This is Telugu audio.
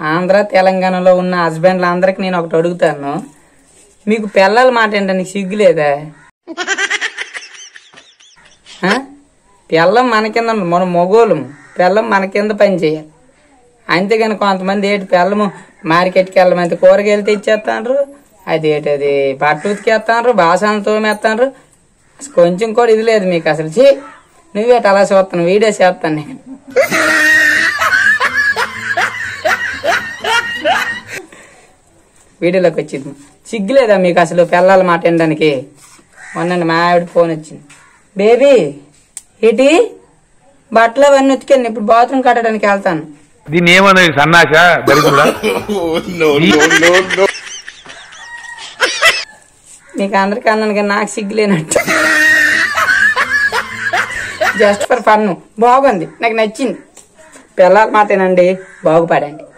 ఆంధ్ర తెలంగాణలో ఉన్న హస్బెండ్లు అందరికి నేను ఒకటి అడుగుతాను మీకు పిల్లల మాట ఏంటని సిగ్గులేదా ఆ? పిల్లం మన కింద ఉంది. మనం మొగోళం పిల్లం మన కింద పని చేయాలి అంతేగాని కొంతమంది ఏంటి పిల్లము మార్కెట్కి వెళ్ళమంటే కూరగాయలు తెచ్చేస్తాండ్రు అది ఏంటి అది బట్ట ఉతికేస్తాండ్రు బాసాలను తోమేస్తాండ్రు అసలు కొంచెం కూడా ఇది లేదు మీకు అసలు చీ నువ్వేట అలా చూస్తాను వీడియో చేస్తాను నేను వీడియోలోకి వచ్చింది సిగ్గులేదా మీకు అసలు పిల్లల మాట వినడానికి మొన్న మా ఆవిడ ఫోన్ వచ్చింది బేబీ ఏంటి బట్టలు అవన్నీ ఉతికాను ఇప్పుడు బాత్రూమ్ కట్టడానికి వెళ్తాను దీన్ని ఏమన్నది సన్నాస దరిద్రుడా మీకు అందరికీ అన్నాను కానీ నాకు సిగ్గులేనట్టు జస్ట్ ఫర్ ఫన్ బాగుంది నాకు నచ్చింది పిల్లల మాటేనండి బాగుపడండి